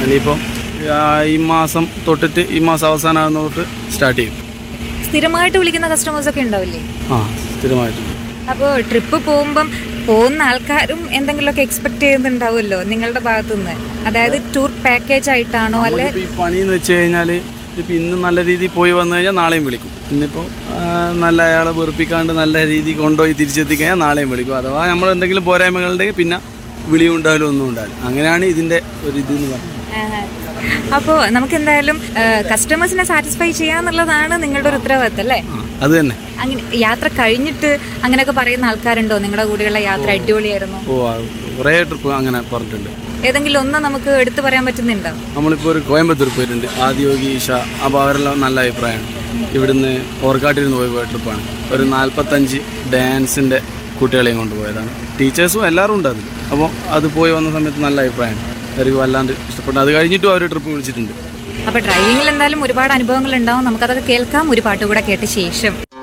ഇനിയിപ്പം ആ, ഈ മാസം തൊട്ടിട്ട് ഈ മാസം അവസാനം തൊട്ട് സ്റ്റാർട്ട് ചെയ്യും സ്ഥിരമായിട്ട് വിളിക്കുന്ന കസ്റ്റമേഴ്സ് ഒക്കെ ഉണ്ടാവില്ലേ ആ സ്ഥിരമായിട്ട് അപ്പോൾ ട്രിപ്പ് പോകുമ്പം പോകുന്ന ആൾക്കാരും എന്തെങ്കിലുമൊക്കെ എക്സ്പെക്ട് ചെയ്യുന്നുണ്ടാവുമല്ലോ നിങ്ങളുടെ ഭാഗത്തുനിന്ന് അതായത് ടൂർ പാക്കേജ് ആയിട്ടാണോ അല്ലെ നമ്മളിപ്പോ ഈ പണിയെന്ന് വെച്ച് കഴിഞ്ഞാൽ ഇപ്പം ഇന്ന് നല്ല രീതിയിൽ പോയി വന്നു കഴിഞ്ഞാൽ നാളെയും വിളിക്കും ഇന്നിപ്പോൾ നല്ല അയാളെ വെറുപ്പിക്കാണ്ട് നല്ല രീതിയിൽ കൊണ്ടുപോയി തിരിച്ചെത്തിക്കഴിഞ്ഞാൽ നാളെയും വിളിക്കും അഥവാ നമ്മൾ എന്തെങ്കിലും പോരായ്മകളുണ്ടെങ്കിൽ പിന്നെ വിളിയും ഉണ്ടായാലും ഒന്നും ഉണ്ടാവില്ല അങ്ങനെയാണ് ഇതിൻ്റെ ഒരു ഇത് എന്ന് പറയുന്നത് അപ്പോൾ നമുക്ക് എന്തായാലും കസ്റ്റമേഴ്സിനെ സാറ്റിസ്ഫൈ ചെയ്യാന്നുള്ളതാണ് നിങ്ങളുടെ ഒരു ഉത്തരവാദിത്തം അല്ലേ ആ, അത് തന്നെ അങ്ങനെ യാത്ര കഴിഞ്ഞിട്ട് അങ്ങനെയൊക്കെ പറയുന്ന ആൾക്കാരുണ്ടോ നിങ്ങളുടെ കൂടെയുള്ള യാത്ര അടിപൊളിയായിരുന്നു ഓ ആ, കുറേ ട്രിപ്പ് അങ്ങനെ പറഞ്ഞിട്ടുണ്ട് ഏതെങ്കിലും ഒന്ന് നമുക്ക് എടുത്തു പറയാൻ പറ്റുന്നുണ്ടോ നമ്മളിപ്പോൾ ഒരു കോയമ്പത്തൂർ പോയിട്ടുണ്ട് ആദിയോഗി ഈശ അപ്പോൾ അവരെല്ലാം നല്ല അഭിപ്രായമാണ് ഇവിടുന്ന് ഓർക്കാട്ടിരുന്ന് പോയി പോയ ട്രിപ്പാണ് ഒരു നാൽപ്പത്തഞ്ച് ഡാൻസിൻ്റെ കുട്ടികളെയും കൊണ്ടുപോയതാണ് ടീച്ചേഴ്സും എല്ലാവരും ഉണ്ട് അതിൽ അപ്പോൾ അത് പോയി വന്ന സമയത്ത് നല്ല അഭിപ്രായമാണ് അവർക്ക് വല്ലാണ്ട് ഇഷ്ടപ്പെട്ടു അത് കഴിഞ്ഞിട്ടും അവർ ട്രിപ്പ് വിളിച്ചിട്ടുണ്ട് അപ്പൊ ഡ്രൈവിംഗിൽ എന്തായാലും ഒരുപാട് അനുഭവങ്ങൾ ഉണ്ടാവും നമുക്കതൊക്കെ കേൾക്കാം ഒരു പാട്ട് കൂടെ കേട്ട ശേഷം